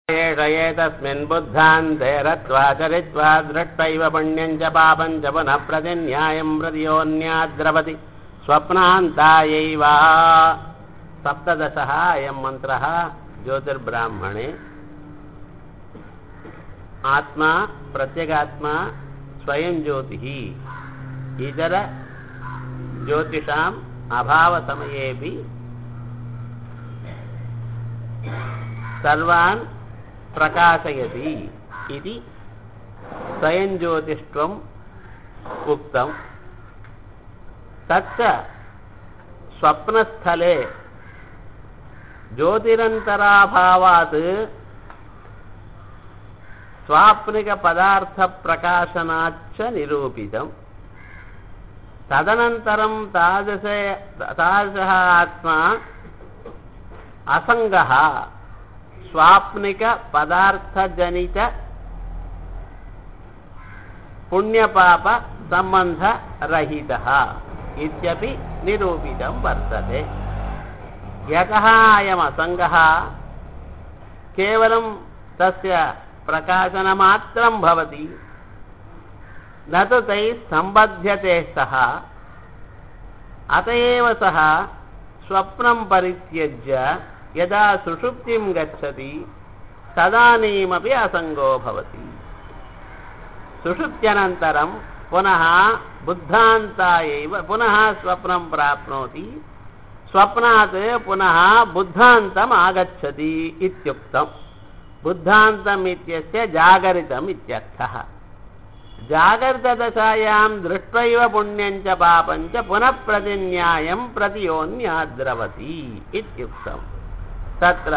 एष एतस्मिन् बुद्धान्ते रत्वा चरित्वा दृष्ट्वैव पुण्यम् च पापम् च पुनः प्रतिन्यायम् प्रतियोन्याद्रवति स्वप्नान्तायैव सप्तदशः अयम् मन्त्रः ज्योतिर्ब्राह्मणे आत्मा प्रत्यगात्मा स्वयं ज्योतिः इतर ज्योतिषाम् अभावसमयेऽपि सर्वान् प्रकाशयति इति स्वयं ज्योतिष्त्वम् उक्तम् तच्च स्वप्नस्थले ज्योतिरन्तराभावात् स्वाप्निकपदार्थप्रकाशनाच्च निरूपितम् तदनन्तरं तादृश तादृशः आत्मा असङ्गः स्वाप्निकपदार्थजनित पुण्यपापसम्बन्धरहितः इत्यपि निरूपितं वर्तते यतः अयमसङ्गः केवलं तस्य प्रकाशनमात्रं भवति न तु तैः सम्बध्यते सः अत एव सः स्वप्नं परित्यज्य यदा सुषुप्तिं गच्छति तदानीमपि असङ्गो भवति सुषुप्त्यनन्तरं पुनः बुद्धान्ता एव पुनः स्वप्नं प्राप्नोति स्वप्नात् पुनः बुद्धान्तम् आगच्छति इत्युक्तम् बुद्धान्तम् इत्यस्य जागरितम् इत्यर्थः जागर्तदशायां दृष्ट्वैव पुण्यञ्च पापञ्च पुनः प्रतिन्यायं प्रतियोन्याद्रवति इत्युक्तम् तत्र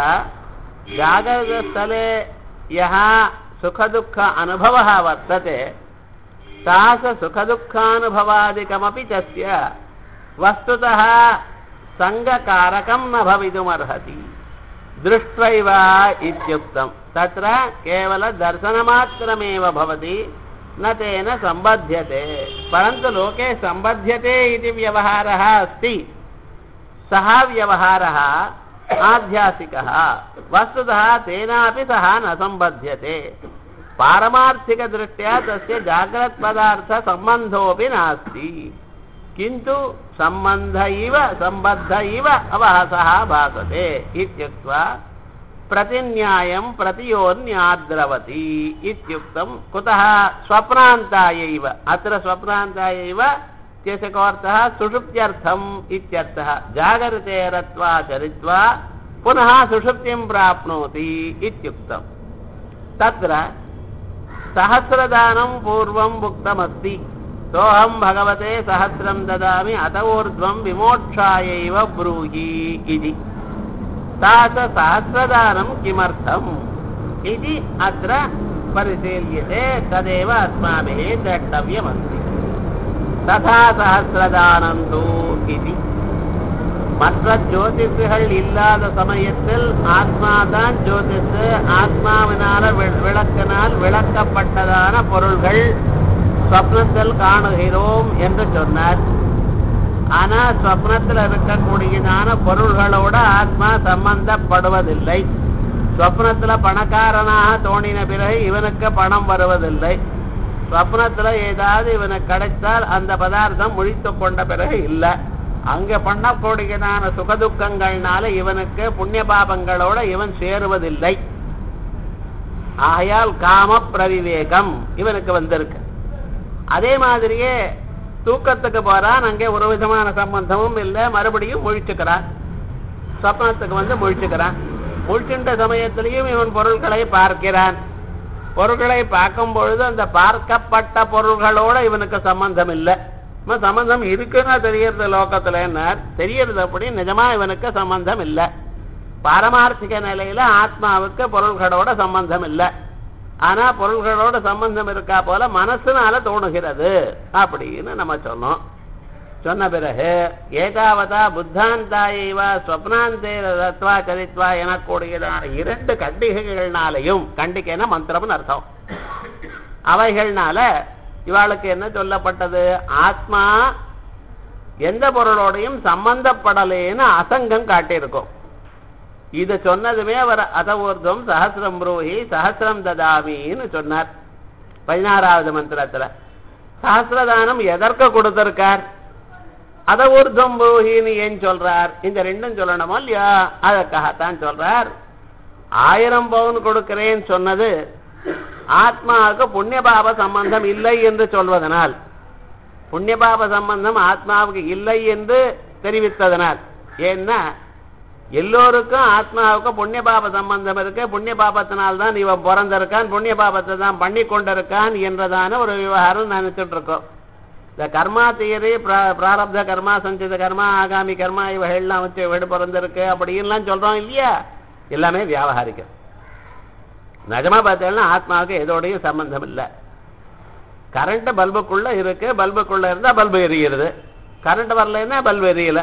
जागृतस्थले यः सुखदुःख अनुभवः वर्तते सः स सुखदुःखानुभवादिकमपि तस्य वस्तुतः सङ्गकारकं न भवितुमर्हति दृष्ट्वैव इत्युक्तं तत्र केवलदर्शनमात्रमेव भवति न तेन सम्बध्यते परन्तु लोके सम्बध्यते इति व्यवहारः अस्ति सः व्यवहारः आध्यासिकः वस्तुतः तेनापि सः न सम्बध्यते पारमार्थिकदृष्ट्या तस्य जाग्रत्पदार्थसम्बन्धोऽपि नास्ति किन्तु सम्बन्ध इव सम्बद्ध इव अवहसः भासते इत्युक्त्वा प्रतिन्यायं प्रतियोन्याद्रवति इत्युक्तं कुतः स्वप्नान्तायैव अत्र स्वप्नान्तायैव इत्यस्य कोऽर्थः सुषुप्त्यर्थम् इत्यर्थः जागरिते रत्वा चरित्वा पुनः सुषुप्तिं प्राप्नोति इत्युक्तम् तत्र सहस्रदानं पूर्वम् उक्तमस्ति सोऽहं भगवते सहस्रं ददामि अत ऊर्ध्वं विमोक्षायैव ब्रूहि इति सा च सहस्रदानं किमर्थम् इति अत्र परिशील्यते तदेव अस्माभिः द्रष्टव्यमस्ति ததா சகசிரதானந்தோ இது மற்ற ஜோதிஷுகள் இல்லாத சமயத்தில் ஆத்மாதான் ஜோதிஷ் ஆத்மாவினால விளக்கினால் விளக்கப்பட்டதான பொருள்கள் ஸ்வப்னத்தில் காணுகிறோம் என்று சொன்னார் ஆனா ஸ்வப்னத்தில் இருக்கக்கூடியதான பொருள்களோட ஆத்மா சம்பந்தப்படுவதில்லை ஸ்வப்னத்துல பணக்காரனாக தோணின பிறகு இவனுக்கு பணம் வருவதில்லை ஸ்வப்னத்துல ஏதாவது இவனுக்கு கிடைத்தால் அந்த பதார்த்தம் முழித்து கொண்ட பிறகு இல்லை அங்க பண்ணக்கூடியதான சுகதுக்கங்கள்னால இவனுக்கு புண்ணிய பாபங்களோட இவன் சேருவதில்லை ஆகையால் காம பிரவிவேகம் இவனுக்கு வந்திருக்கு அதே மாதிரியே தூக்கத்துக்கு போறான் அங்கே ஒரு விதமான சம்பந்தமும் இல்லை மறுபடியும் முழிச்சுக்கிறான் சொப்னத்துக்கு வந்து முழிச்சுக்கிறான் முழிச்சுட்ட சமயத்திலையும் இவன் பொருட்களை பார்க்கிறான் பொருள்களை பார்க்கும் பொழுது அந்த பார்க்கப்பட்ட பொருள்களோட இவனுக்கு சம்பந்தம் இல்லை சம்பந்தம் இருக்குன்னா தெரியறது லோகத்துல என்ன தெரியறது அப்படி நிஜமா இவனுக்கு சம்பந்தம் இல்லை பாரமார்த்திக நிலையில ஆத்மாவுக்கு பொருள்களோட சம்பந்தம் இல்லை ஆனா பொருள்களோட சம்பந்தம் இருக்கா போல மனசுனால தோணுகிறது அப்படின்னு நம்ம சொன்னோம் சொன்ன பிறகு ஏகாவதா புத்தாந்தாயவா ஸ்வப்னாந்தே ரத்வா சரித்வா எனக்கூடியதான இரண்டு கண்டிகைகள்னாலையும் கண்டிக்கைனா மந்திரம்னு அர்த்தம் அவைகள்னால இவாளுக்கு என்ன சொல்லப்பட்டது ஆத்மா எந்த பொருளோடையும் சம்பந்தப்படலேன்னு அசங்கம் காட்டியிருக்கும் இத சொன்னதுமே அவர் அதவூர்தம் சஹசிரம் ப்ரூஹி சஹசிரம் ததாமின்னு சொன்னார் பதினாறாவது மந்திரத்துல சஹசிரதானம் எதற்கு கொடுத்திருக்கார் அத ஊர்தம் ப்ரூஹின்னு ஏன் சொல்றார் இந்த ரெண்டும் சொல்லணுமா இல்லையா அதற்காகத்தான் சொல்றார் ஆயிரம் பவுன் கொடுக்கிறேன் சொன்னது ஆத்மாவுக்கு புண்ணிய பாப சம்பந்தம் இல்லை என்று சொல்வதனால் புண்ணிய பாப சம்பந்தம் ஆத்மாவுக்கு இல்லை என்று தெரிவித்ததனால் ஏன்னா எல்லோருக்கும் ஆத்மாவுக்கு புண்ணிய பாப சம்பந்தம் இருக்கு புண்ணிய பாபத்தினால் தான் இவன் பிறந்திருக்கான் புண்ணிய பாபத்தை தான் பண்ணி கொண்டிருக்கான் என்றதான ஒரு விவகாரம் நினைச்சிட்டு இருக்கோம் இந்த கர்மா தியரி பிராரப்த கர்மா சஞ்சித கர்மா ஆகாமி கர்மா இவைகள்லாம் வச்சு வீடு பிறந்திருக்கு அப்படின்லாம் சொல்றோம் இல்லையா எல்லாமே வியாபகாரிக்கம் நிஜமா பார்த்தேன்னா ஆத்மாவுக்கு எதோடையும் சம்பந்தம் இல்லை கரண்ட் பல்புக்குள்ள இருக்கு பல்புக்குள்ள இருந்தா பல்பு எரிகிறது கரண்ட் வரலைன்னா பல்பு எரியல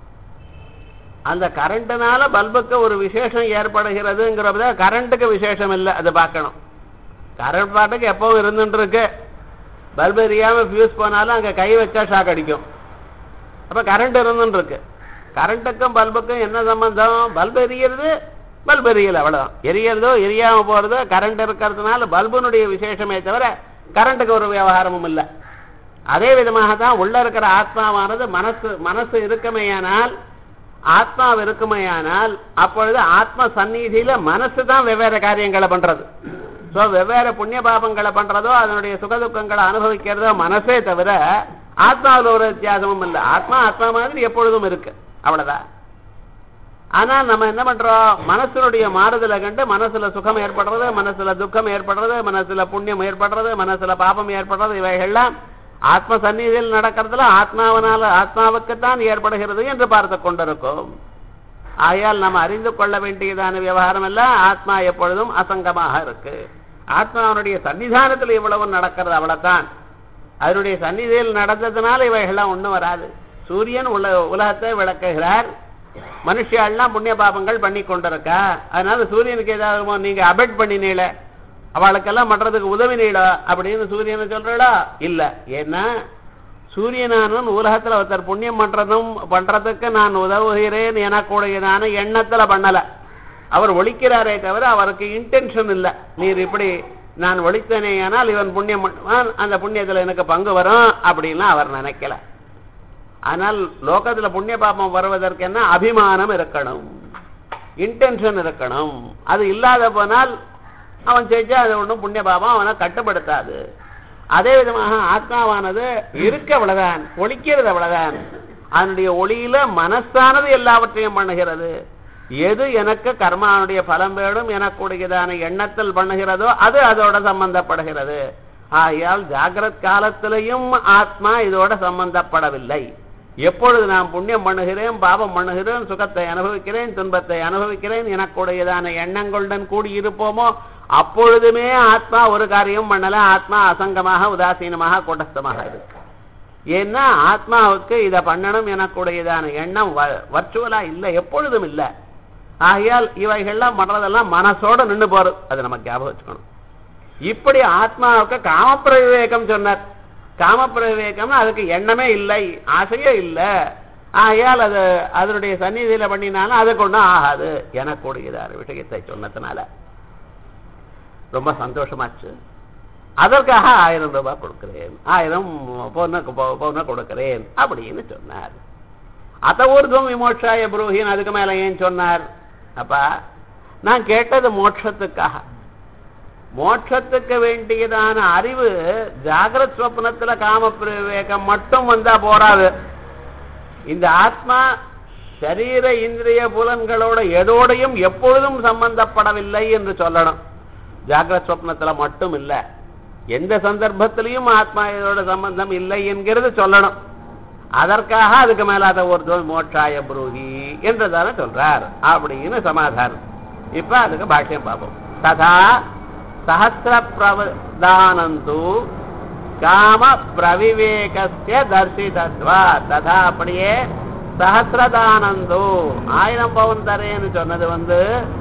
அந்த கரண்ட்னால பல்புக்கு ஒரு விசேஷம் ஏற்படுகிறதுங்கிறத கரண்ட்டுக்கு விசேஷம் இல்லை அதை பார்க்கணும் கரண்ட் பாட்டுக்கு எப்பவும் இருந்துட்டு இருக்கு பல்பு எரியாம ஃபியூஸ் போனாலும் அங்க கை வச்சா ஷாக் அடிக்கும் அப்ப கரண்ட் இருந்துட்டு இருக்கு கரண்ட்டுக்கும் பல்புக்கும் என்ன சம்பந்தம் பல்பு எரியறது பல்பு எரியல அவ்வளவுதான் எரியறதோ எரியாம போறதோ கரண்ட் இருக்கிறதுனால பல்புனுடைய விசேஷமே தவிர கரண்ட்டுக்கு ஒரு விவகாரமும் இல்லை அதே விதமாக தான் உள்ள இருக்கிற ஆத்மாவானது மனசு மனசு இருக்குமேயானால் ஆத்மா இருக்குமேயானால் அப்பொழுது ஆத்ம சந்நிதியில மனசு தான் வெவ்வேறு காரியங்களை பண்றது சோ வெவ்வேறு புண்ணிய பாபங்களை பண்றதோ அதனுடைய சுகதுக்கங்களை அனுபவிக்கிறதோ மனசே தவிர ஆத்மாவில் ஒரு வித்தியாசமும் இல்லை ஆத்மா ஆத்மா மாதிரி எப்பொழுதும் இருக்கு அவ்வளவுதான் ஆனா நம்ம என்ன பண்றோம் மனசனுடைய மாறுதலை கண்டு மனசுல சுகம் ஏற்படுறது மனசுல துக்கம் ஏற்படுறது மனசுல புண்ணியம் ஏற்படுறது மனசுல பாபம் ஏற்படுறது இவைகள்லாம் ஆத்ம சந்நிதியில் நடக்கிறதுல ஆத்மாவனால ஆத்மாவுக்குத்தான் ஏற்படுகிறது என்று பார்த்து கொண்டிருக்கோம் ஆகையால் நம்ம அறிந்து கொள்ள வேண்டியதான விவகாரம் எல்லாம் ஆத்மா எப்பொழுதும் அசங்கமாக இருக்கு ஆத்மாவனுடைய சன்னிதானத்தில் இவ்வளவு நடக்கிறது அவ்வளவுதான் அதனுடைய சந்நிதியில் நடந்ததுனால இவைகள்லாம் ஒண்ணும் வராது சூரியன் உல உலகத்தை விளக்குகிறார் மனுஷியாள்லாம் புண்ணிய பாபங்கள் பண்ணி கொண்டிருக்கா அதனால சூரியனுக்கு ஏதாவது நீங்க அபெட் பண்ணினீல அவளுக்கெல்லாம் பண்றதுக்கு உதவினீடா அப்படின்னு சூரியனை சொல்றடா இல்ல ஏன்னா சூரியனானவன் உலகத்துல ஒருத்தர் புண்ணியம் பண்றதும் பண்றதுக்கு நான் உதவுகிறேன் எனக்குடையதான எண்ணத்துல பண்ணல அவர் ஒழிக்கிறாரே தவிர அவருக்கு இன்டென்ஷன் இல்ல நீர் இப்படி நான் ஒழித்தனே ஆனால் இவன் புண்ணியம் பண்ணுவான் அந்த புண்ணியத்துல எனக்கு பங்கு வரும் அப்படின்லாம் அவர் நினைக்கல ஆனால் லோகத்துல புண்ணிய பாபம் வருவதற்கு என்ன அபிமானம் இருக்கணும் இன்டென்ஷன் இருக்கணும் அது இல்லாத போனால் அவன் செஞ்சா அது ஒன்றும் புண்ணிய பாபம் அவனை கட்டுப்படுத்தாது அதே விதமாக ஆத்மாவானது இருக்க அவ்வளவுதான் ஒழிக்கிறது அவ்வளவுதான் அதனுடைய ஒளியில மனசானது எல்லாவற்றையும் பண்ணுகிறது எது எனக்கு கர்மானுடைய பலம் வேணும் எனக்குடையதான எண்ணத்தில் பண்ணுகிறதோ அது அதோட சம்பந்தப்படுகிறது ஆகையால் ஜாகிரத் காலத்திலையும் ஆத்மா இதோட சம்பந்தப்படவில்லை எப்பொழுது நான் புண்ணியம் பண்ணுகிறேன் பாவம் பண்ணுகிறேன் சுகத்தை அனுபவிக்கிறேன் துன்பத்தை அனுபவிக்கிறேன் எனக்குடையதான எண்ணங்களுடன் கூடி இருப்போமோ அப்பொழுதுமே ஆத்மா ஒரு காரியம் பண்ணல ஆத்மா அசங்கமாக உதாசீனமாக கூட்டஸ்தமாக இருக்கு ஏன்னா ஆத்மாவுக்கு இதை பண்ணணும் எனக்குடையதான எண்ணம் வர்ச்சுவலா இல்லை எப்பொழுதும் இல்லை ஆகையால் இவைகள்லாம் பண்றதெல்லாம் மனசோட நின்று போறது அது நமக்கு ஞாபகம் வச்சுக்கணும் இப்படி ஆத்மாவுக்கு காமப்பிரவிவேகம் சொன்னார் காமப்பிரவிவேகம்னா அதுக்கு எண்ணமே இல்லை ஆசையே இல்லை ஆகையால் அது அதனுடைய சந்நிதியில பண்ணினாலும் அதுக்கு ஒன்றும் ஆகாது எனக்கூடியதான விஷயத்தை சொன்னதுனால ரொம்ப சந்தோஷமாச்சு அதற்காக ஆயிரம் ரூபாய் கொடுக்கிறேன் ஆயிரம் பொண்ணு பொண்ணை கொடுக்கிறேன் அப்படின்னு சொன்னார் அத ஊர்துவம் விமோட்சாய புரோஹின் அதுக்கு மேல ஏன் சொன்னார் அப்பா நான் கேட்டது மோட்சத்துக்காக மோட்சத்துக்கு வேண்டியதான அறிவு ஜாகிரத் ஸ்வப்னத்துல காம பிரவேகம் மட்டும் வந்தா போராது இந்த ஆத்மா சரீர இந்திரிய புலன்களோட எதோடையும் எப்பொழுதும் சம்பந்தப்படவில்லை என்று சொல்லணும் ஜாகிரத் ஸ்வப்னத்துல மட்டும் இல்ல எந்த சந்தர்ப்பத்திலையும் ஆத்மா இதோட சம்பந்தம் இல்லை என்கிறது சொல்லணும் அதற்காக அதுக்கு மேலாத ஒரு மோட்சாய புரூகி என்றதான சொல்றார் அப்படின்னு சமாதானம் இப்ப அதுக்கு பாஷ்யம் பார்ப்போம் ததா சஹசிர பிரவதானந்து காம பிரவிவேகஸ்ய தர்சிதத்வா ததா அப்படியே சஹசிரதானந்தோ ஆயிரம் பவுன் தரேன்னு சொன்னது வந்து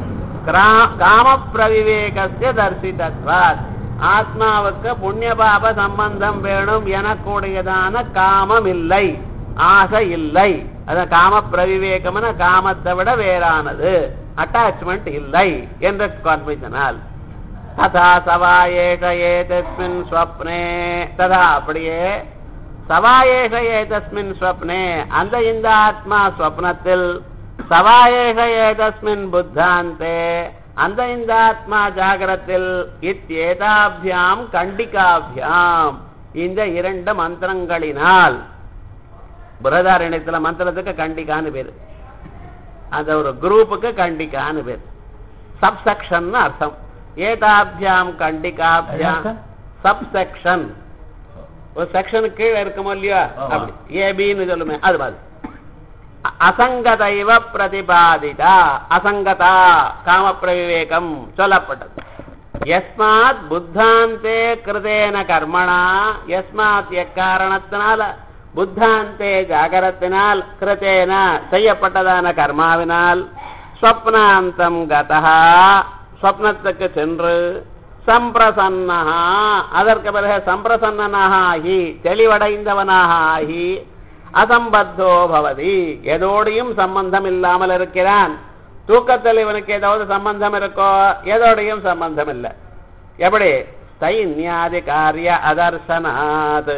காம பிரவிவேகஸ்ய தர்சிதத்வா ஆத்மாவுக்கு புண்ணிய பாப சம்பந்தம் வேணும் எனக்கூடியதான காமம் இல்லை ஆசை இல்லை அத காம பிரவிவேகம்னு காமத்தை விட வேறானது அட்டாச்மெண்ட் இல்லை என்ற காண்பித்தனால் ததா சவாயேஷ ஏதஸ்மின் ஸ்வப்னே ததா அப்படியே சவாயேஷ ஏதஸ்மின் ஸ்வப்னே அந்த இந்த ஆத்மா ஸ்வப்னத்தில் சவாயேஷ ஏதஸ்மின் புத்தாந்தே அந்த இந்த ஆத்மா ஜாகரத்தில் இத்தேதாபியாம் கண்டிகாபியாம் இந்த இரண்டு மந்திரங்களினால் பிரதாரண்யத்துல மந்திரத்துக்கு கண்டிக்கான்னு பேரு அந்த ஒரு குரூப்புக்கு கண்டிக்கான்னு பேரு சப்செக்ஷன் அர்த்தம் ஏதாபியாம் கண்டிகாபியாம் சப்செக்ஷன் ஒரு செக்ஷனுக்கு கீழே இருக்குமோ இல்லையா ஆமா. அப்படி ஏபின்னு சொல்லுமே அது மாதிரி அ- அசங்கதைவ பிரதிபாதிதா அசங்கதா காமப்பிரவிவேகம் சொல்லப்பட்டது யஸ்மாத் புத்தாந்தே கிருதேன கர்மணா யஸ்மாத் எக்காரணத்தினால புத்தாந்தே ஜாகரத்தினால் கிருதேன செய்யப்பட்டதான கர்மாவினால் ஸ்வப்னாந்தம் கதா ஸ்வப்னத்துக்கு சென்று சம்பிரசன்னஹா அதற்கு பிறகு சம்பிரசன்னனாக ஆகி தெளிவடைந்தவனாக ஆகி அசம்பத்தோ பவதி எதோடையும் சம்பந்தம் இல்லாமல் இருக்கிறான் தூக்கத்தில் இவனுக்கு ஏதாவது சம்பந்தம் இருக்கோ எதோடையும் சம்பந்தம் இல்லை எப்படி சைன்யாதி காரிய அதர்சனாத்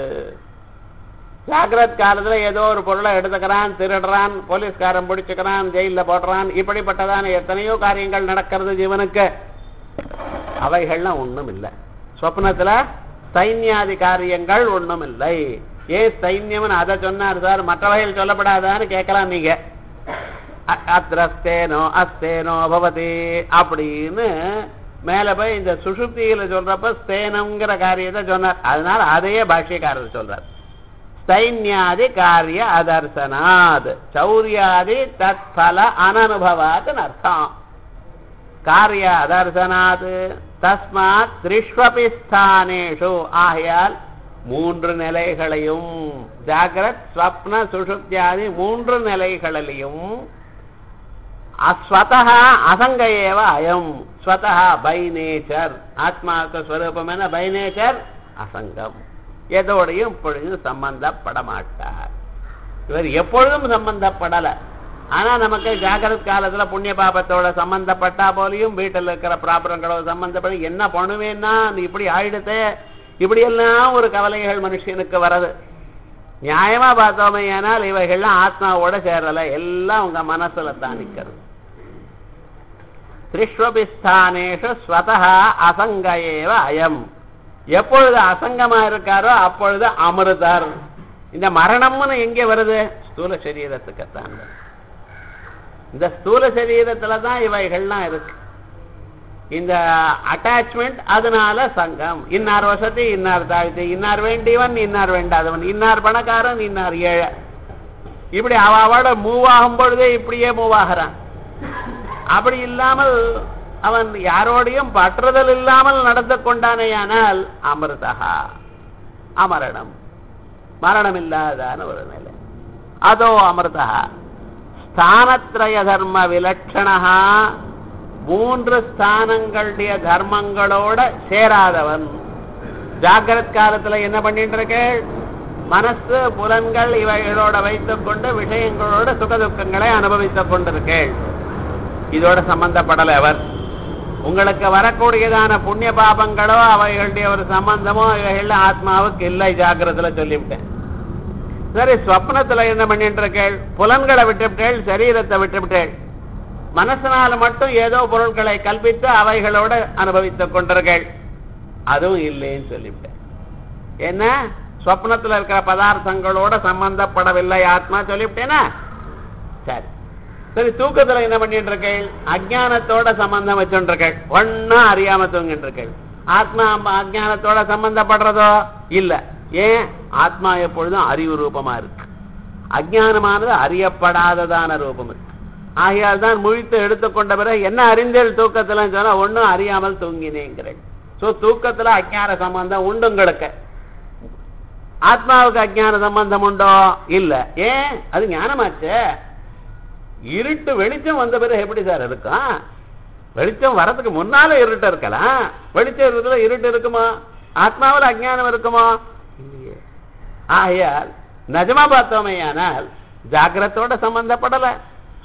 ஜாகிரத் காலத்துல ஏதோ ஒரு பொருளை எடுத்துக்கிறான் திருடுறான் போலீஸ்காரன் பிடிச்சுக்கிறான் ஜெயில போடுறான் இப்படிப்பட்டதான எத்தனையோ காரியங்கள் நடக்கிறது ஜீவனுக்கு அவைகள்லாம் ஒண்ணும் இல்லை சொப்னத்துல சைன்யாதி காரியங்கள் ஒண்ணும் இல்லை ஏன் சைன்யம்னு அதை சொன்னார் சார் மற்றவைகள் சொல்லப்படாதான்னு கேட்கலாம் நீங்க அ- அத்ரஸ்தேனோ அஸ்தேனோ பவதி அப்படின்னு மேல போய் இந்த சுஷுப்தியில சொல்றப்ப ஸ்தேனம்ங்கிற காரியத்தை சொன்னார் அதனால அதையே பாஷ்யக்காரர் சொல்றார் சைன்யாதி காரிய அதர்சனாத் சௌரியாதி தத்பல அனனுபவாத் அர்த்தம் காரிய அதர்சனாத் தஸ்மாத் த்ரிஷ்வபி ஸ்தானேஷு ஆகையால் மூன்று நிலைகளையும் ஜாகிரத் ஸ்வப்ன சுஷுப்தியாதி மூன்று நிலைகளிலையும் அஸ்வதா அசங்க ஏவ அயம் ஸ்வதா பை நேச்சர் ஆத்மாவுக்கு ஸ்வரூபம் என்ன பை நேச்சர் அசங்கம் எதோடையும் இப்பொழுதும் சம்பந்தப்பட மாட்டார் இவர் எப்பொழுதும் சம்பந்தப்படல ஆனா நமக்கு ஜாகிரத் காலத்துல புண்ணிய பாபத்தோட சம்பந்தப்பட்டா போலையும் வீட்டில் இருக்கிற ப்ராப்ளங்களோட சம்பந்தப்பட என்ன பண்ணுவேன்னா இப்படி ஆயிடுத்து இப்படி எல்லாம் ஒரு கவலைகள் மனுஷனுக்கு வரது நியாயமா பார்த்தோமே ஆனால் இவைகள்லாம் ஆத்மாவோட சேரல எல்லாம் உங்க மனசுல தான் நிக்கிறது திரிஷ்வபிஸ்தானேஷு ஸ்வதா அசங்க ஏவ அயம் எப்பொழுது அசங்கமா இருக்காரோ அப்பொழுது அமிர்தர் இந்த மரணம்னு எங்கே வருது ஸ்தூல சரீரத்துக்குத்தான் வருது. இந்த ஸ்தூல சரீரத்துல தான் இவைகள்லாம் இருக்கு இந்த அட்டாச்மெண்ட் அதனால சங்கம் இன்னார் வசதி இன்னார் தாழ்த்தி இன்னார் வேண்டியவன் இன்னார் வேண்டாதவன் இன்னார் பணக்காரன் இன்னார் ஏழை இப்படி அவ அவட மூவ் ஆகும் பொழுதே இப்படியே மூவ் ஆகிறான் அப்படி இல்லாமல் அவன் யாரோடையும் பற்றுதல் இல்லாமல் நடந்து கொண்டானேயானால் அமிர்தா அமரணம் மரணம் இல்லாதான ஒரு நிலை அதோ அமிர்தா ஸ்தானத்ரய தர்ம விலட்சணா மூன்று ஸ்தானங்களுடைய தர்மங்களோட சேராதவன் ஜாகிரத் காலத்துல என்ன பண்ணிட்டு இருக்கேள் மனசு புலன்கள் இவைகளோட வைத்துக் கொண்டு விஷயங்களோட சுகதுக்கங்களை அனுபவித்துக் கொண்டிருக்கேள் இதோட சம்பந்தப்படல அவர் உங்களுக்கு வரக்கூடியதான புண்ணிய பாபங்களோ அவைகளுடைய ஒரு சம்பந்தமோ இவைகள் ஆத்மாவுக்கு இல்லை ஜாக்கிரத்துல சொல்லிவிட்டேன் சரி ஸ்வப்னத்துல என்ன பண்ணிட்டு இருக்கேள் புலன்களை விட்டுவிட்டேள் சரீரத்தை விட்டுவிட்டேள் மனசனால மட்டும் ஏதோ பொருட்களை கல்பித்து அவைகளோட அனுபவித்துக் கொண்டிருக்கேள் அதுவும் இல்லைன்னு சொல்லிவிட்டேன் என்ன ஸ்வப்னத்துல இருக்கிற பதார்த்தங்களோட சம்பந்தப்படவில்லை ஆத்மா சொல்லிவிட்டேனா சரி சரி தூக்கத்துல என்ன பண்ணிட்டு இருக்கேள் அஜானத்தோட சம்பந்தம் வச்சுட்டு இருக்கேள் ஒன்னா அறியாம தூங்கிட்டு இருக்கேள் ஆத்மா அஜானத்தோட சம்பந்தப்படுறதோ இல்ல ஏன் ஆத்மா எப்பொழுதும் அறிவு ரூபமா இருக்கு அஜானமானது அறியப்படாததான ரூபம் இருக்கு ஆகையால் தான் முழித்து எடுத்துக்கொண்ட பிறகு என்ன அறிந்தேள் தூக்கத்துல சொன்னா ஒன்னும் அறியாமல் தூங்கினேங்கிறேன் சோ தூக்கத்துல அஜான சம்பந்தம் உண்டு உங்களுக்கு ஆத்மாவுக்கு அஜான சம்பந்தம் உண்டோ இல்ல ஏன் அது ஞானமாச்சே இருட்டு வெளிச்சம் வந்த பிறகு எப்படி சார் இருக்கும் வெளிச்சம் வரதுக்கு முன்னால இருட்டு இருக்கலாம் வெளிச்சம் இருக்கிறதுல இருட்டு இருக்குமா ஆத்மாவில் அஜ்ஞானம் இருக்குமா இல்லையே ஆகையால் நிஜமா பார்த்தோமே ஆனால் ஜாகிரத்தோட சம்பந்தப்படல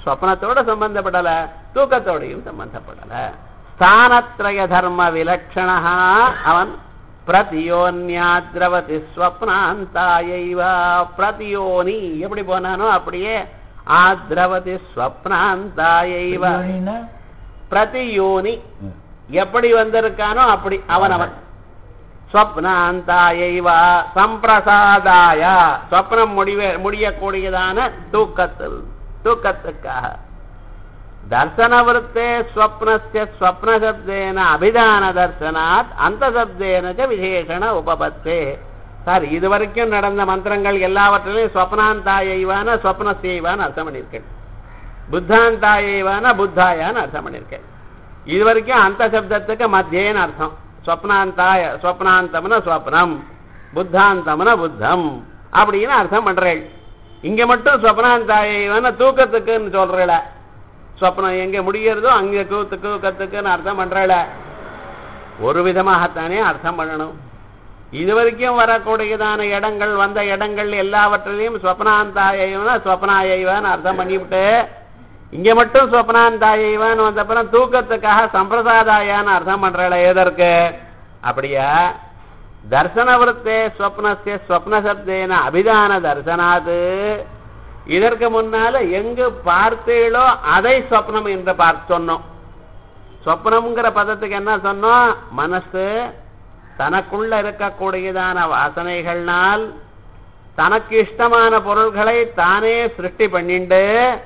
சொப்னத்தோட சம்பந்தப்படல தூக்கத்தோடையும் சம்பந்தப்படல ஸ்தானத்ரய தர்ம விலட்சணா அவன் பிரதியோன்யாத்ரவதி ஸ்வப்னாந்தாயைவ பிரதியோனி எப்படி போனானோ அப்படியே ஆத்ரவதி ஸ்வப்னாந்தாயைவ யோனின்னா? பிரதியோனி ம். எப்படி வந்திருக்கானோ அப்படி அவனவன் ஸ்வப்னாந்தாயைவ சம்பிரசாதாய ஸ்வப்னம் முடிவே முடியக்கூடியதான தூக்கத்தில் தூக்கத்துக்காக தர்சனவருத்தே ஸ்வப்னஸ்ய ஸ்வப்னசப்தேன அபிதான தர்சனாத் அந்த சப்தேன ச விசேஷண உபபத்தே சார் இதுவரைக்கும் நடந்த மந்திரங்கள் எல்லாவற்றிலையும் ஸ்வப்னாந்தாயைவான ஸ்வப்னசேவான்னு அர்த்தம் பண்ணியிருக்கேன் புத்தாந்தாயைவான புத்தாயான்னு அர்த்தம் பண்ணியிருக்கேன் இது வரைக்கும் அந்த சப்தத்துக்கு மத்தியேன்னு அர்த்தம் ஸ்வப்னாந்தாய ஸ்வப்னாந்தம்னா ஸ்வப்னம் புத்தாந்தம்னா புத்தம் அப்படின்னு அர்த்தம் பண்றேன் இங்க மட்டும் ஸ்வப்னாந்தாயைவான தூக்கத்துக்குன்னு சொல்றேல ஸ்வப்னம் எங்க முடிகிறதோ அங்க தூத்து தூக்கத்துக்குன்னு அர்த்தம் பண்றேல ஒரு விதமாகத்தானே அர்த்தம் பண்ணணும் இது வரைக்கும் வரக்கூடியதான இடங்கள் வந்த இடங்கள் எல்லாவற்றிலையும் ஸ்வப்னாந்தாயைவன ஸ்வப்னாயைவான்னு அர்த்தம் பண்ணிவிட்டு இங்க மட்டும் ஸ்வப்னாந்தாயைவான்னு வந்தப்புறம் தூக்கத்துக்காக சம்பிரசாதாயான்னு அர்த்தம் பண்றல எதற்கு அப்படியா தர்சனவருத்தே ஸ்வப்னஸ்ய ஸ்வப்னசப்தேன அபிதான தர்சனாது இதற்கு முன்னால எங்கு பார்த்தீளோ அதை ஸ்வப்னம் என்று பார்த்து சொன்னோம் சொப்னம்ங்கிற பதத்துக்கு என்ன சொன்னோம் மனசு தனக்குள்ள இருக்கக்கூடியதான வாசனைகள்னால் தனக்கு இஷ்டமான பொருள்களை தானே சிருஷ்டி பண்ணிண்டு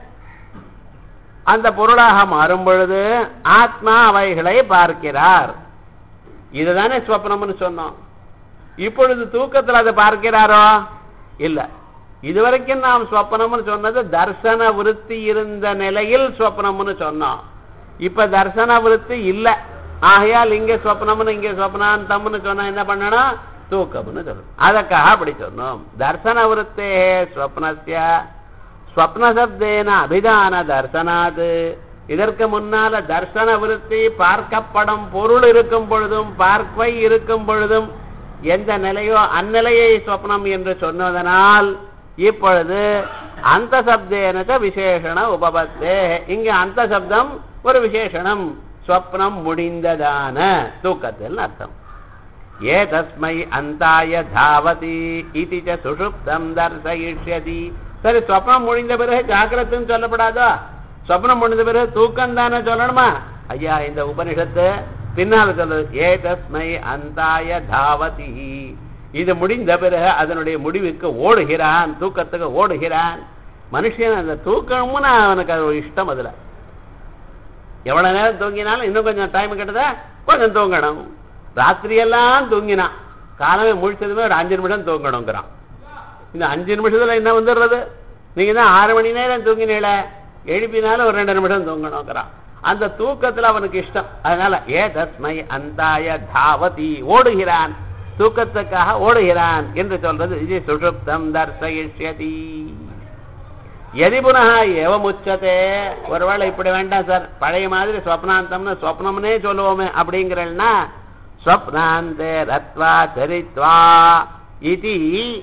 அந்த பொருளாக மாறும் பொழுது ஆத்மா அவைகளை பார்க்கிறார் இதுதானே ஸ்வப்னம்னு சொன்னோம் இப்பொழுது தூக்கத்தில் அதை பார்க்கிறாரோ இல்ல இதுவரைக்கும் நாம் ஸ்வப்னம்னு சொன்னது தர்சன விருத்தி இருந்த நிலையில் ஸ்வப்னம்னு சொன்னோம் இப்ப தர்சன விருத்தி இல்ல ஆகையால் இங்க ஸ்வப்னம்னு இங்க ஸ்வப்னாந்தம்னு சொன்னா என்ன பண்ணணும் தூக்கம்னு சொல்லணும் அதற்காக அப்படி சொன்னோம் தர்சன விருத்தே ஸ்வப்னஸ்ய ஸ்வப்னசப்தேன அபிதான தர்சனாது இதற்கு முன்னால தர்சன விருத்தி பார்க்கப்படும் பொருள் இருக்கும் பொழுதும் பார்ப்பை இருக்கும் பொழுதும் எந்த நிலையோ அந்நிலையை சொப்னம் என்று சொன்னதனால் இப்பொழுது அந்த சப்தேனக விசேஷண உபபத்தே இங்க அந்த சப்தம் ஒரு விசேஷணம் ஸ்வப்னம் முடிந்ததான தூக்கத்தில் அர்த்தம் ஏ தஸ்மை அந்தாய தாவதி இது ச சுஷுப்தம் தர்சயிஷ்யதி சரி சொப்னம் முடிந்த பிறகு ஜாக்கிரத்துன்னு சொல்லப்படாதோ சொப்னம் முடிந்த பிறகு தூக்கம் தானே சொல்லணுமா ஐயா இந்த உபனிஷத்து பின்னால சொல்லுது ஏ தஸ்மை அந்தாய தாவதி இது முடிந்த பிறகு அதனுடைய முடிவுக்கு ஓடுகிறான் தூக்கத்துக்கு ஓடுகிறான் மனுஷன் அந்த தூக்கம்னு அவனுக்கு அது ஒரு இஷ்டம் அதுல எவ்வளவு நேரம் தூங்கினாலும் இன்னும் கொஞ்சம் டைம் கிட்டதா கொஞ்சம் தூங்கணும் ராத்திரியெல்லாம் தூங்கினான் காலமே முழிச்சதுமே ஒரு அஞ்சு நிமிஷம் தூங்கணுங்கிறான் இந்த அஞ்சு நிமிஷத்துல என்ன வந்துடுறது நீங்க தான் ஆறு மணி நேரம் தூங்கினீல எழுப்பினாலும் ஒரு ரெண்டு நிமிஷம் தூங்கணுங்கிறான் அந்த தூக்கத்துல அவனுக்கு இஷ்டம் அதனால ஏ தஸ்மை அந்தாய தாவதி ஓடுகிறான் தூக்கத்துக்காக ஓடுகிறான் என்று சொல்றது இது சுஷுப்தம் தர்சயிஷ்யதி எதி புனக ஏவமுச்சதே ஒருவேளை இப்படி வேண்டாம் சார் பழைய மாதிரி ஸ்வப்னாந்தம்னு ஸ்வப்னம்னே சொல்லுவோமே அப்படிங்கிறன்னா ஸ்வப்னாந்தே ரத்வா சரித்வா இது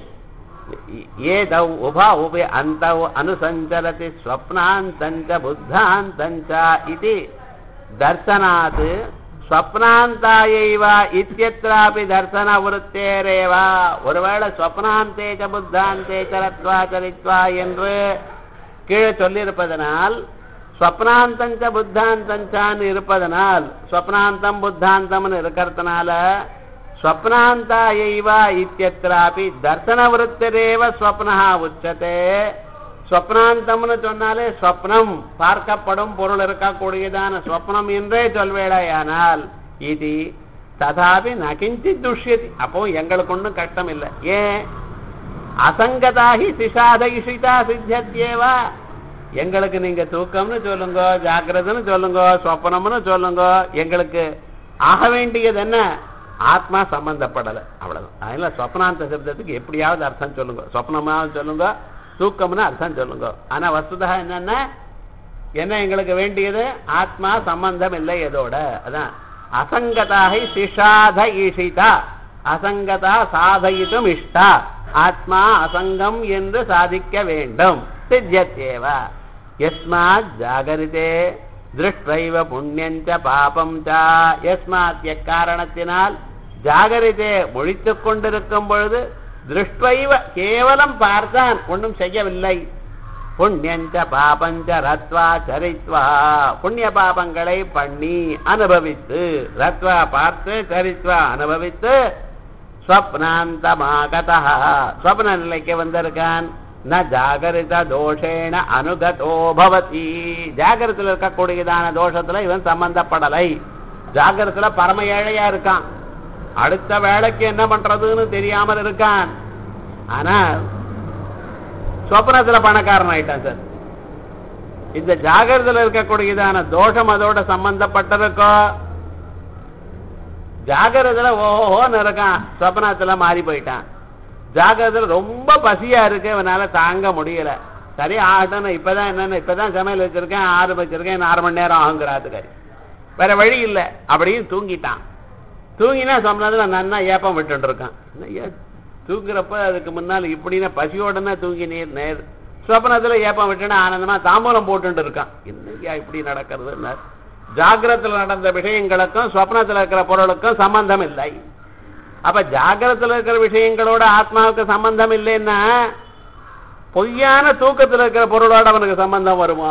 ஏதௌ உப உபே அந்தௌ அனுசஞ்சரதி ஸ்வப்னாந்தஞ்ச புத்தாந்தஞ்ச இது தர்சனாத் ஸ்வப்னாந்தாயைவ இத்தியத்ராபி தர்சன விருத்தேரேவ ஒருவேளை ஸ்வப்னாந்தே ச புத்தாந்தே சரத்வா சரித்வா என்று கீழே சொல்லியிருப்பதனால் ஸ்வப்னாந்தஞ்ச புத்தாந்தஞ்சான்னு இருப்பதனால் ஸ்வப்னாந்தம் புத்தாந்தம்னு இருக்கிறதுனால ஸ்வப்னாந்தாயைவ இத்தியத்ராபி தர்சன விருத்தரேவ ஸ்வப்னா உச்சதே ஸ்வப்னாந்தம்னு சொன்னாலே ஸ்வப்னம் பார்க்கப்படும் பொருள் இருக்கக்கூடியதான ஸ்வப்னம் என்றே சொல்வேடையானால் இது ததாபி நகிஞ்சி துஷ்யதி அப்போ எங்களுக்கு ஒன்றும் கஷ்டம் இல்லை ஏன் அசங்கதாகி சிஷாத இஷிதா சித்தியத்யேவா எங்களுக்கு நீங்க தூக்கம்னு சொல்லுங்க ஜாக்கிரதன்னு சொல்லுங்க சொப்பனம்னு சொல்லுங்க எங்களுக்கு ஆக வேண்டியது என்ன ஆத்மா சம்பந்தப்படலை அவ்வளவுதான் அதனால சொப்னாந்த சப்தத்துக்கு எப்படியாவது அர்த்தம் சொல்லுங்க சொப்னமாவது சொல்லுங்க தூக்கம்னு அர்த்தம் சொல்லுங்க ஆனா வஸ்துதா என்னன்னா என்ன எங்களுக்கு வேண்டியது ஆத்மா சம்பந்தம் இல்லை எதோட அதான் அசங்கதாகி சிஷாத ஈஷிதா அசங்கதா சாதயித்தும் இஷ்டா ஆத்மா அசங்கம் என்று சாதிக்க வேண்டும் சித்தியத்தேவ எஸ்மாத் ஜாகரிதே திருஷ்டைவ புண்ணியஞ்ச பாபம் ச எஸ்மாத் எக்காரணத்தினால் ஜாகரிதே முழித்துக் கொண்டிருக்கும் பொழுது திருஷ்டைவ கேவலம் பார்த்தான் ஒன்றும் செய்யவில்லை புண்ணியஞ்ச பாபஞ்ச ரத்வா சரித்வா புண்ணிய பாபங்களை பண்ணி அனுபவித்து ரத்வா பார்த்து சரித்வா அனுபவித்து ஸ்வப்னாந்தமாகதா ஸ்வப்ன நிலைக்கு வந்திருக்கான் ந ஜாகரித தோஷேன அனுகதோ பவதி ஜாகிரத்தில் இருக்கக்கூடியதான தோஷத்துல இவன் சம்பந்தப்படலை ஜாகிரத்துல பரம ஏழையா இருக்கான் அடுத்த வேலைக்கு என்ன பண்றதுன்னு தெரியாமல் இருக்கான் ஆனா சொப்னத்துல பணக்காரன் ஆயிட்டான் சார் இந்த ஜாகிரதையில் இருக்கக்கூடியதான தோஷம் அதோட சம்பந்தப்பட்டிருக்கோ ஜாகிரதையில ஓஹோன்னு இருக்கான் சொப்னத்துல மாறி போயிட்டான் ஜாகிரதையில ரொம்ப பசியா இருக்கு இவனால தாங்க முடியல சரி ஆகட்டும் இப்பதான் என்னன்னு இப்பதான் சமையல் வச்சிருக்கேன் ஆறு வச்சிருக்கேன் இன்னும் அரை மணி நேரம் ஆகுங்கிறாத்துக்காரி வேற வழி இல்லை அப்படியும் தூங்கிட்டான் தூங்கினா சொன்னதுல நன்னா ஏப்பம் விட்டுட்டு இருக்கான் என்ன ஏ- தூங்குறப்ப அதுக்கு முன்னால் இப்படின்னா பசியோடனே தூங்கி நீர் நேர் சொப்பனத்துல ஏப்பம் விட்டுனா ஆனந்தமா தாம்பூலம் போட்டுட்டு இருக்கான் என்னையா இப்படி நடக்கிறதுன்னு ஜாகிரத்துல நடந்த விஷயங்களுக்கும் சொப்னத்துல இருக்கிற பொருளுக்கும் சம்பந்தம் இல்லை அப்ப ஜாகிரத்துல இருக்கிற விஷயங்களோட ஆத்மாவுக்கு சம்பந்தம் இல்லைன்னா பொய்யான தூக்கத்துல இருக்கிற பொருளோட அவனுக்கு சம்பந்தம் வருமா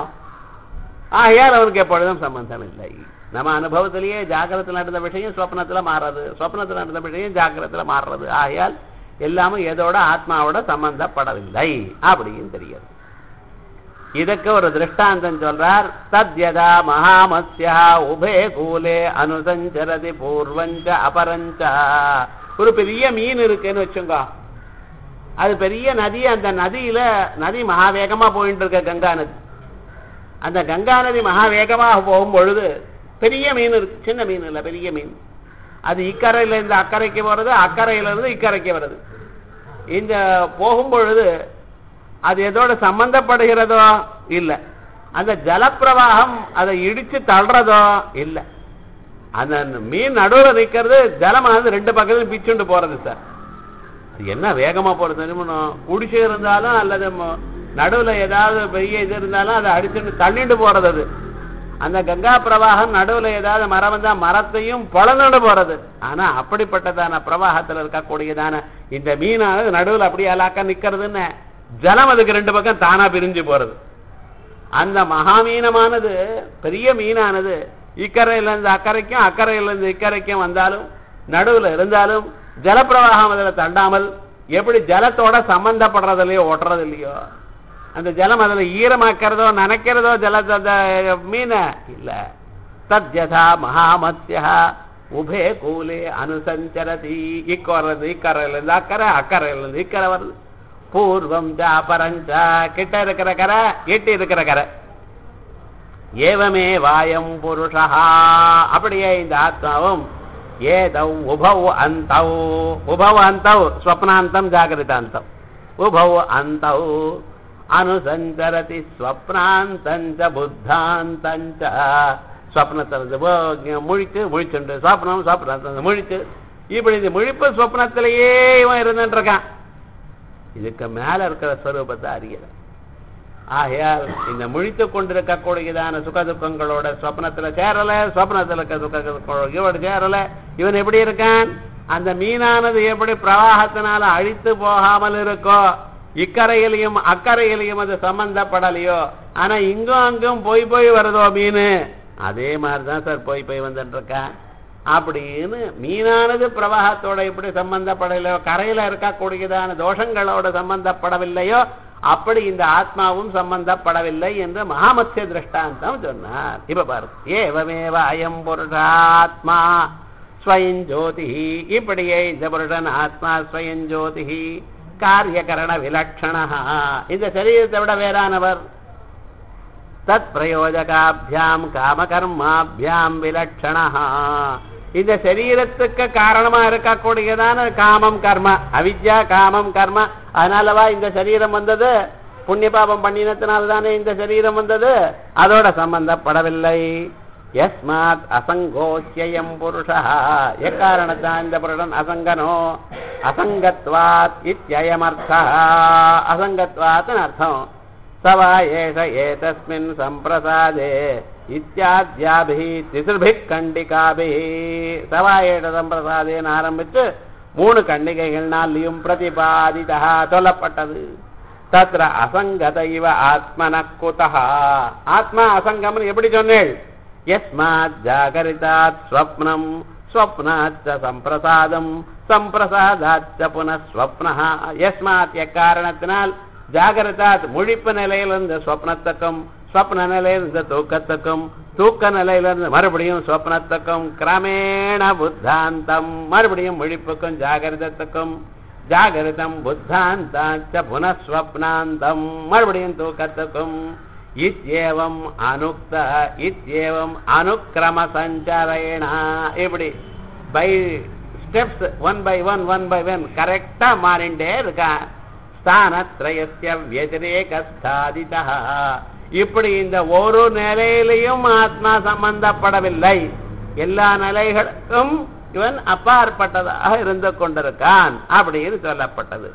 ஆகையால் அவனுக்கு எப்பொழுதும் சம்பந்தம் இல்லை நம்ம அனுபவத்திலேயே ஜாகிரத்தில் நடந்த விஷயம் சொப்னத்துல மாறுறது சொப்னத்துல நடந்த விஷயம் ஜாகிரத்துல மாறுறது ஆகையால் எல்லாமே எதோட ஆத்மாவோட சம்பந்தப்படவில்லை அப்படின்னு தெரியுது இதுக்கு ஒரு திருஷ்டாந்தம் சொல்றார் தத்யதா மகாமத்யா உபே கூலே அனுசஞ்சரதி பூர்வஞ்ச அபரஞ்ச ஒரு பெரிய மீன் இருக்குன்னு வச்சுங்க அது பெரிய நதி அந்த நதியில நதி மகா வேகமா போயிட்டு இருக்க கங்கா நதி அந்த கங்கா நதி மகா வேகமாக போகும் பொழுது பெரிய மீன் இருக்கு சின்ன மீன் இல்ல பெரிய மீன் அது இக்கரையில இருந்து அக்கறைக்கு போறது அக்கறையில இருந்து இக்கரைக்கு வருது இந்த போகும் பொழுது அது எதோட சம்பந்தப்படுகிறதோ இல்ல அந்த ஜலப்பிரவாகம் அதை இடிச்சு தள்ளுறதோ இல்ல அந்த மீன் நடுவுல நிக்கிறது ஜலமானது ரெண்டு பக்கத்துலையும் பிச்சுண்டு போறது சார் அது என்ன வேகமா போறது தெரியுமா குடிசை இருந்தாலும் அல்லது ம- நடுவுல ஏதாவது பெரிய இது இருந்தாலும் அதை அடிச்சுட்டு தள்ளிட்டு போறது அது அந்த கங்கா பிரவாகம் நடுவுல ஏதாவது மரம் வந்தா மரத்தையும் பொழந்துட்டு போறது ஆனா அப்படிப்பட்டதான பிரவாகத்துல இருக்கக்கூடியதான இந்த மீனானது நடுவுல அப்படியே அலாக்கா நிக்கிறதுன்னு ஜலம் அதுக்கு ரெண்டு பக்கம் தானா பிரிஞ்சு போறது அந்த மகாமீனமானது பெரிய மீனானது இக்கரையில இருந்து அக்கறைக்கும் அக்கறையில இருந்து இக்கரைக்கும் வந்தாலும் நடுவுல இருந்தாலும் ஜலப்பிரவாகம் அதுல தண்டாமல் எப்படி ஜலத்தோட சம்பந்தப்படுறது இல்லையோ ஓட்டுறது இல்லையோ அந்த ஜலம் அதுல ஈரமாக்கிறதோ நனைக்கிறதோ ஜல அந்த மீனை இல்ல தத்யதா மகாமத்யா உபே கூலே அனுசஞ்சரதி இக்க வர்றது இக்கரையில இருந்து அக்கறை அக்கறையில இருந்து இக்கரை வருது பூர்வம் ஜா பரஞ்சா கிட்ட இருக்கிற கரை எட்டி இருக்கிற கரை ஏவமே வாயம் புருஷா அப்படியே இந்த ஆத்மாவும் ஏதௌ உபௌ அந்தௌ உபௌ அந்தௌ ஸ்வப்னாந்தம் ஜாகிரதாந்தம் உபௌ அந்தௌ அனுசஞ்சரதி ஸ்வப்னாந்தஞ்ச புத்தாந்தஞ்ச ஸ்வப்னத்தில் முழிச்சு முழிச்சுண்டு ஸ்வப்னம் ஸ்வப்னத்தை முழிச்சு இப்படி இந்த முழிப்பு ஸ்வப்னத்திலேயே இவன் இருந்துட்டு இருக்கான் இதுக்கு மேல இருக்கிற ஸ்வரூபத்தை அறியல ஆகையால் இந்த முழித்து கொண்டிருக்கக்கூடியதான சுக துக்கங்களோட சொப்னத்துல சேரல சொப்னத்துல இருக்க சுக துக்கங்களோட இவனோட சேரல இவன் எப்படி இருக்கான் அந்த மீனானது எப்படி பிரவாகத்தினால அழித்து போகாமல் இருக்கோ இக்கரையிலையும் அக்கறையிலையும் அது சம்பந்தப்படலையோ ஆனா இங்கும் அங்கும் போய் போய் வருதோ மீன் அதே மாதிரிதான் சார் போய் போய் வந்துட்டு இருக்கான் அப்படின்னு மீனானது பிரவாகத்தோட எப்படி சம்பந்தப்படலையோ கரையில இருக்கக்கூடியதான தோஷங்களோட சம்பந்தப்படவில்லையோ அப்படி இந்த ஆத்மாவும் சம்பந்தப்படவில்லை என்று மகாமத்ய திருஷ்டாந்தம் சொன்னார் இப்ப பாரு ஏவமேவ அயம் புருஷாத்மா ஸ்வயம் ஜோதி இப்படியே இந்த புருஷன் ஆத்மா ஸ்வயம் ஜோதி காரியகரண விலட்சணா இந்த சரீரத்தை விட வேறானவர் தத் பிரயோஜகாபியாம் காமகர்மாபியாம் விலட்சணா இந்த சரீரத்துக்கு காரணமா இருக்கக்கூடியதான காமம் கர்ம அவித்யா காமம் கர்ம அதனாலவா இந்த சரீரம் வந்தது புண்ணிய பாபம் பண்ணினத்தினால தானே இந்த சரீரம் வந்தது அதோட சம்பந்தப்படவில்லை யஸ்மாத் அசங்கோக்கியம் புருஷா எக்காரணத்தான் இந்த புருஷன் அசங்கனோ அசங்கத்வாத் இத்தியமர்த்தா அசங்கத்வாத்னு அர்த்தம் சவா ஏஷ ஏதஸ்மின் சம்பிரசாதே இத்தியாத்யாபிः திசுபிக் கண்டிகாபிः சவா ஏஷ சம்பிரசாதேன்னு ஆரம்பிச்சு மூணு கண்டிகைகள்னாலையும் பிரதிபாதிதா சொல்லப்பட்டது தத்ர அசங்கத இவ ஆத்மன குதः ஆத்மா அசங்கம்னு எப்படி சொன்னேள் யஸ்மாத் ஜாகரிதாத் ஸ்வப்னம் ஸ்வப்னாச்ச சம்பிரசாதம் சம்பிரசாதாச்ச புனஸ்வப்னः யஸ்மாத் எக்காரணத்தினால் ஜாகிரதாத் முழிப்பு நிலையிலிருந்து ஸ்வப்னத்துக்கும் ஸ்வப்ன நிலையிலிருந்து தூக்கத்துக்கும் தூக்க நிலையிலிருந்து மறுபடியும் ஸ்வப்னத்துக்கும் கிரமேண புத்தாந்தம் மறுபடியும் முழிப்புக்கும் ஜாகிரதத்துக்கும் ஜாகிரதம் புத்தாந்தாச்ச புனஸ்வப்னாந்தம் மறுபடியும் தூக்கத்துக்கும் இத்யேவம் அனுக்த இத்யேவம் அனுக்கிரம சஞ்சரேண இப்படி by steps one by one one by one கரெக்டா மாறிண்டே இருக்கான் ஸ்தானத்ரயஸ்ய வியதிரேகஸ்தாதிதா இப்படி இந்த ஒரு நிலையிலையும் ஆத்மா சம்பந்தப்படவில்லை எல்லா நிலைகளுக்கும் இவன் அப்பாற்பட்டதாக இருந்து கொண்டிருக்கான் அப்படின்னு சொல்லப்பட்டது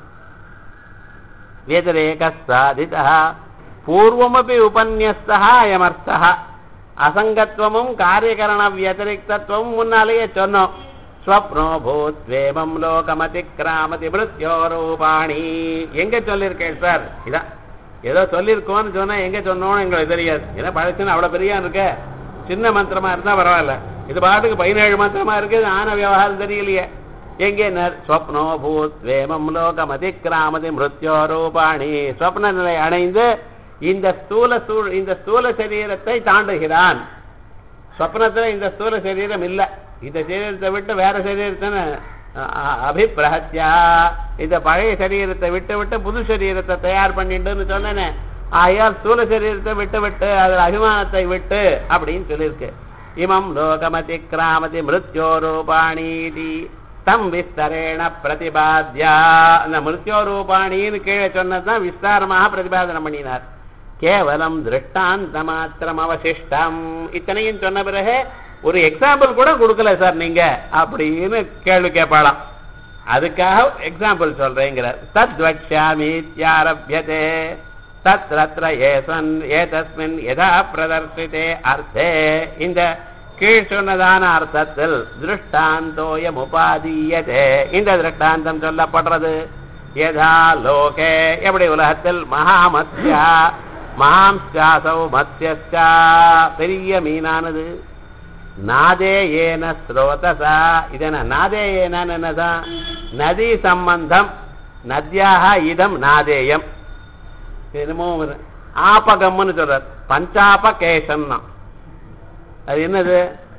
வியதிரேகஸ்தாதிதா பூர்வமபி உபன்யஸ்தா அயமர்த்தா அசங்கத்துவமும் காரியகரண வியதிரிக்தத்துவமும் முன்னாலேயே சொன்னோம் ஸ்வப்னோ பூத்வேமம் லோகமதிக்ராமதி மிருத்யோரூபாணி எங்க சொல்லியிருக்கேன் சார் இதான் ஏதோ சொல்லியிருக்கோன்னு சொன்னா எங்க சொன்னோன்னு எங்களுக்கு தெரியாது ஏன்னா பழசுன்னு அவ்வளவு பெரிய இருக்க சின்ன மந்திரமா இருந்தா பரவாயில்ல இது பாட்டுக்கு பதினேழு மந்திரமா இருக்கு ஆன விவகாரம் தெரியலையே எங்கே ஸ்வப்னோ பூத்வேமம் லோகமதிக்ராமதி மிருத்யோரூபாணி ஸ்வப்ன நிலை அணைந்து இந்த ஸ்தூல சூழ் இந்த ஸ்தூல சரீரத்தை தாண்டுகிறான் ஸ்வப்னத்துல இந்த ஸ்தூல சரீரம் இல்ல இந்த சரீரத்தை விட்டு வேற சரீரத்தை அபிப்பிரஹத்யா இந்த பழைய சரீரத்தை விட்டு விட்டு புது சரீரத்தை தயார் பண்ணிட்டுன்னு சொன்னேனே ஆயால் ஸ்தூல சரீரத்தை விட்டு விட்டு அதில் அபிமானத்தை விட்டு அப்படின்னு சொல்லியிருக்கு இமம் லோகமதி கிராமதி மிருத்யோரூபாணி தம் விஸ்தரேண பிரதிபாத்யா அந்த மிருத்யோரூபாணின்னு கீழே சொன்னதுதான் விஸ்தாரமாக பிரதிபாதனம் பண்ணினார் கேவலம் திருஷ்டாந்த மாத்திரம் அவசிஷ்டம் இத்தனையும் சொன்ன பிறகு ஒரு எக்ஸாம்பிள் கூட கொடுக்கல சார் நீங்க அப்படின்னு கேள்வி கேட்பாளாம் அதுக்காக எக்ஸாம்பிள் சொல்றேங்கிறார் தத்வக்ஷாமீத்யாரபியதே தத்ரத்ர ஏசன் ஏதஸ்மின் யதா பிரதர்சித்தே அர்த்தே இந்த கீழ் சொன்னதான அர்த்தத்தில் திருஷ்டாந்தோயம் உபாதீயதே இந்த திருஷ்டாந்தம் சொல்லப்படுறது யதா லோகே எப்படி உலகத்தில் மகாமத்யா மகாம்சாசௌ மத்யஸ்யா பெரிய மீனானது நாதே ஏன ஸ்ரோதசா இதன நாதே ஏனான்னு என்னதான் நதி சம்பந்தம் நதியாக இதம் நாதேயம் என்னமோ ஒரு ஆபகம்னு சொல்றார் பஞ்சாபகேசன் அது என்னது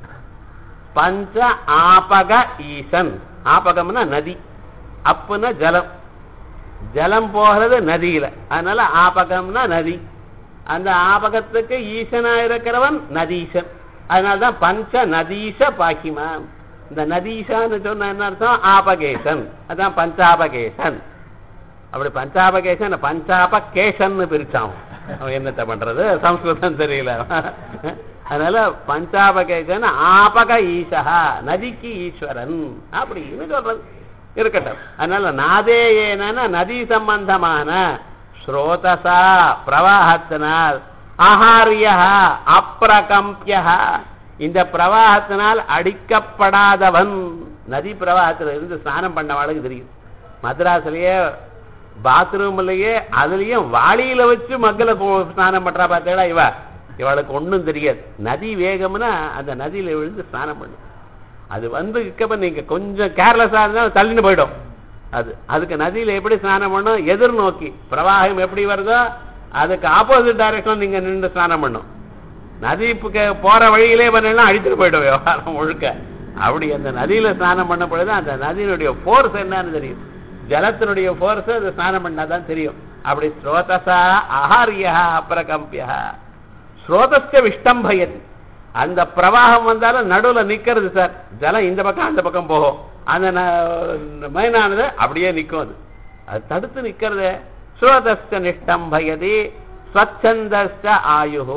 பஞ்ச ஆபக ஈசன் ஆபகம்னா நதி அப்புன்னா ஜலம் ஜலம் போகிறது நதியில அதனால ஆபகம்னா நதி அந்த ஆபகத்துக்கு ஈசனா இருக்கிறவன் நதீசன் அதனால்தான் பஞ்ச நதீச பாக்கிமா இந்த நதீசான்னு சொன்ன என்ன அர்த்தம் ஆபகேசன் அதான் பஞ்சாபகேசன் அப்படி பஞ்சாபகேசன் பஞ்சாபகேசன் பிரிச்சான் அவன் என்னத்த பண்றது சம்ஸ்கிருதம் தெரியல அதனால பஞ்சாபகேசன் ஆபக ஈசா நதிக்கு ஈஸ்வரன் அப்படின்னு சொல்றது இருக்கட்டும் அதனால நாதே ஏன நதி சம்பந்தமான ஸ்ரோதசா பிரவாகத்தினால் ஆஹாரிய அப்பிரகம்பிய இந்த பிரவாகத்தினால் அடிக்கப்படாதவன் நதி பிரவாகத்துல இருந்து ஸ்நானம் பண்ணவாளுக்கு தெரியும் மദ്രാസിலேயே பாத்ரூம்லயே அதுலயும் வாளியில வச்சு மக்களை ஸ்நானம் பண்றா பார்த்தேடா இவ இவளுக்கு ஒண்ணும் தெரியாது நதி வேகம்னா அந்த நதியில விழுந்து ஸ்நானம் பண்ணு அது வந்து இருக்கப்ப நீங்க கொஞ்சம் கேர்லெஸ்ஸா இருந்தா தள்ளின்னு போயிடும் அது அதுக்கு நதியில எப்படி ஸ்நானம் பண்ணும் எதிர்நோக்கி பிரவாகம் எப்படி வருதோ அதுக்கு ஆப்போசிட் டைரக்ஷன் நீங்க நின்று ஸ்நானம் பண்ணும் நதி போற வழியிலே பண்ணலாம் அழித்துட்டு போயிடும் விவகாரம் முழுக்க அப்படி அந்த நதியில ஸ்நானம் பண்ண பொழுது அந்த நதியினுடைய போர்ஸ் என்னன்னு தெரியும் ஜலத்தினுடைய போர்ஸ் அது ஸ்நானம் பண்ணாதான் தெரியும் அப்படி ஸ்ரோதசா ஆஹாரியா அப்பிரகம்பியா ஸ்ரோதஸ்ய விஷ்டம்பயது அந்த பிரவாகம் வந்தாலும் நடுவுல நிக்கிறது சார் ஜலம் இந்த பக்கம் அந்த பக்கம் போகும் அந்த மைனானது அப்படியே நிற்கும் அது அது தடுத்து நிக்கிறது ஸ்ரோதஸ்ய நிஷ்டம்பயதி ஸ்வச்சந்தஸ்ய ஆயுஹோ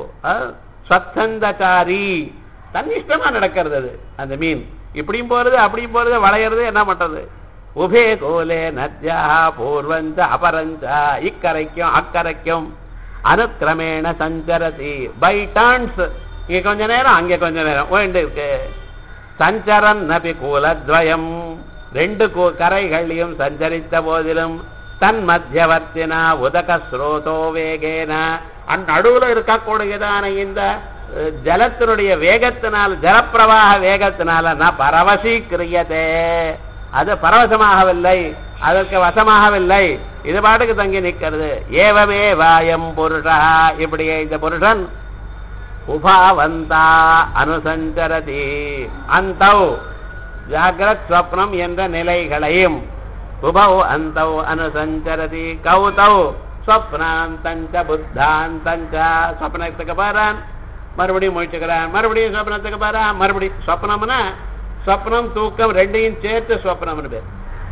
ஸ்வச்சந்தகாரி தன்னிஷ்டமா நடக்கிறது அது அந்த மீன் இப்படியும் போறது அப்படியும் போறது வளையிறது என்ன பண்றது உபே கோலே நத்யா பூர்வஞ்ச அபரஞ்ச இக்கரைக்கும் அக்கரைக்கும் அனுக்கிரமேண சஞ்சரதி பை டர்ன்ஸ் இங்க கொஞ்ச நேரம் அங்க கொஞ்ச நேரம் வேண்டு இருக்கு சஞ்சரன் நபி கூலத்வயம் ரெண்டு கூ- கரைகளையும் சஞ்சரித்த போதிலும் தன் மத்தியவர்த்தினா உதக ஸ்ரோதோ வேகேன அந்த நடுவுல இருக்கக்கூடியதான இந்த அஹ், ஜலத்தினுடைய வேகத்தினால் ஜலப்பிரவாக வேகத்தினால ந பரவசீக்கிரியதே அது பரவசமாகவில்லை அதற்கு வசமாகவில்லை இது பாட்டுக்கு தங்கி நிற்கிறது ஏவமே வாயம் புருஷா இப்படியே இந்த புருஷன் உபாவந்தா அனுசஞ்சரதி அந்தௌ ஜாகிரத் ஸ்வப்னம் என்ற நிலைகளையும் உபௌ அந்தௌ அனுசஞ்சரதி கௌதௌ ஸ்வப்னாந்தஞ்ச புத்தாந்தஞ்ச ஸ்வப்னத்துக்கு பாரான் மறுபடியும் முழிச்சுக்கிறான் மறுபடியும் ஸ்வப்னத்துக்கு பாரான் மறுபடியும் ஸ்வப்னம்னா ஸ்வப்னம் தூக்கம் ரெண்டையும் சேர்த்து ஸ்வப்னம்னு பேர்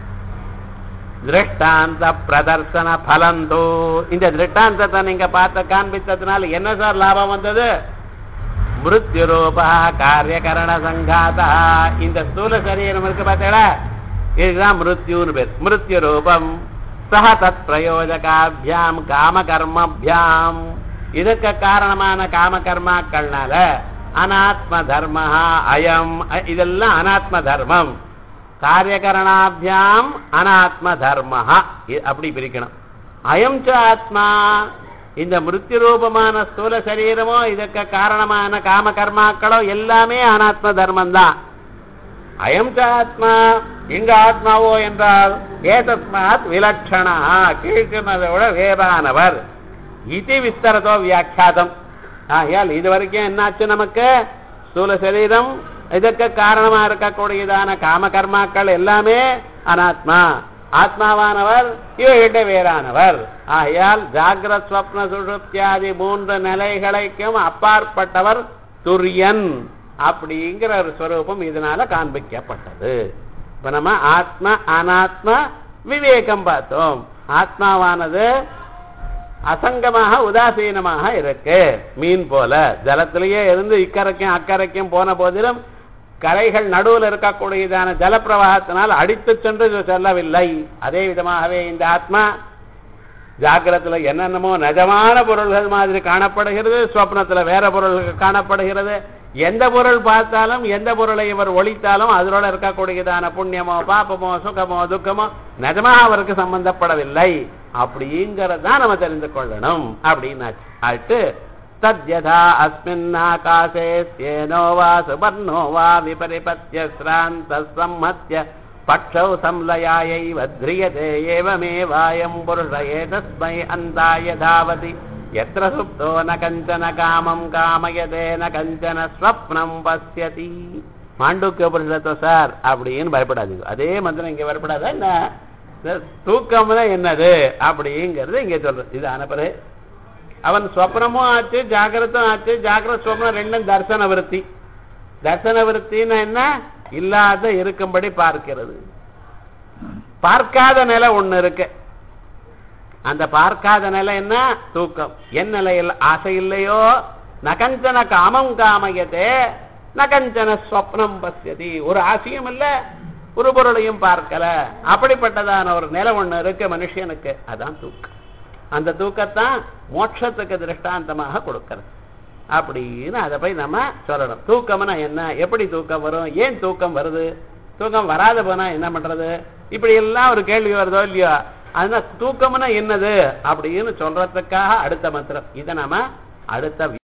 திருஷ்டாந்த பிரதர்சன பலந்தோ இந்த திருஷ்டாந்தத்தை நீங்க பார்த்த காண்பித்ததுனால என்ன சார் லாபம் வந்தது மிருத்யு ரூபா காரியகரண சங்காதா இந்த ஸ்தூல சரீரம் இருக்கு பார்த்தீங்களா இதுதான் மிருத்யுன்னு பேர் மிருத்யு ரூபம் சக தத் பிரயோஜகாபியாம் காம கர்மபியாம் இதுக்கு காரணமான காம கர்மாக்கள்னால அனாத்ம தர்ம அயம் அ- இதெல்லாம் அனாத்ம தர்மம் காரியகரணாபியாம் அனாத்ம தர்ம அப்படி பிரிக்கணும் அயம் ச ஆத்மா இந்த மிருத்யு ரூபமான ஸ்தூல சரீரமோ இதுக்கு காரணமான காம கர்மாக்களோ எல்லாமே அனாத்ம தர்மம் தான் அயம் ச ஆத்மா இங்க ஆத்மாவோ என்றால் ஏதஸ்மாத் விலட்சணா கீழ்க்கிறதை விட வேறானவர் இது விஸ்தரதோ வியாக்கியாதம் ஆகையால் இது வரைக்கும் என்னாச்சு நமக்கு ஸ்தூல சரீரம் இதற்கு காரணமா இருக்கக்கூடியதான காம கர்மாக்கள் எல்லாமே அனாத்மா ஆத்மாவானவர் இவர்கிட்ட வேறானவர் ஆகையால் ஜாகிரத் ஸ்வப்ன சுஷுப்தியாதி மூன்று நிலைகளுக்கும் அப்பாற்பட்டவர் துரியன் அப்படிங்கிற ஒரு ஸ்வரூபம் இதனால காண்பிக்கப்பட்டது இப்ப நம்ம ஆத்ம அனாத்ம விவேகம் பார்த்தோம் ஆத்மாவானது அசங்கமாக உதாசீனமாக இருக்கு மீன் போல ஜலத்திலேயே இருந்து இக்கரைக்கும் அக்கறைக்கும் போன போதிலும் கரைகள் நடுவில் இருக்கக்கூடியதான ஜலப்பிரவாகத்தினால் அடித்து சென்று இது செல்லவில்லை அதே விதமாகவே இந்த ஆத்மா ஜாக்கிரத்துல என்னென்னமோ நிஜமான பொருள்கள் மாதிரி காணப்படுகிறது ஸ்வப்னத்துல வேற பொருள்கள் காணப்படுகிறது எந்த பொருள் பார்த்தாலும் எந்த பொருளை இவர் ஒழித்தாலும் அதனோட இருக்கக்கூடியதான புண்ணியமோ பாப்பமோ சுகமோ துக்கமோ நிஜமாக அவருக்கு சம்பந்தப்படவில்லை அப்படிங்கறதான் நம்ம தெரிந்து கொள்ளணும் அப்படின்னு ஆட்டு தத்யதா அஸ்மின்னாகாசே ஸ்யேனோ வா சுபர்ணோ வா விபரிபத்ய ஸ்ராந்த சம்மத்ய பக்ஷௌ சம்லயாயை வத்ரியதே ஏவமேவாயம் புருஷ ஏதஸ்மை அந்தாய தாவதி எத்திர சுப்தோ ந கஞ்சன காமம் காமயதே ந கஞ்சன ஸ்வப்னம் பசியதி மாண்டூக்கிய புருஷத்துவ சார் அப்படின்னு பயப்படாதீங்க அதே மந்திரம் இங்க பயப்படாத என்ன இந்த தூக்கம்னா என்னது அப்படிங்கிறது இங்க சொல்றது இது அனுப்புறது அவன் ஸ்வப்னமும் ஆச்சு ஜாகிரதும் ஆச்சு ஜாகிரத் ஸ்வப்னம் ரெண்டும் தர்சன விருத்தி தர்சன விருத்தின்னா என்ன இல்லாத இருக்கும்படி பார்க்கிறது பார்க்காத நிலை ஒண்ணு இருக்கு அந்த பார்க்காத நிலை என்ன தூக்கம் என் நிலையில் ஆசை இல்லையோ நகஞ்சன காமம் காமயத்தே நகஞ்சன ஸ்வப்னம் பசியதி ஒரு ஆசையும் இல்ல ஒரு பொருளையும் பார்க்கல அப்படிப்பட்டதான ஒரு நிலை ஒண்ணு இருக்கு மனுஷனுக்கு அதான் தூக்கம் அந்த தூக்கத்தான் மோட்சத்துக்கு திருஷ்டாந்தமாக கொடுக்கிறது அப்படின்னு அதை போய் நம்ம சொல்லணும் தூக்கம்னா என்ன எப்படி தூக்கம் வரும் ஏன் தூக்கம் வருது தூக்கம் வராத போனா என்ன பண்றது இப்படி எல்லாம் ஒரு கேள்வி வருதோ இல்லையோ அதனால தூக்கம்னா என்னது அப்படின்னு சொல்றதுக்காக அடுத்த மந்திரம் இதை நாம அடுத்த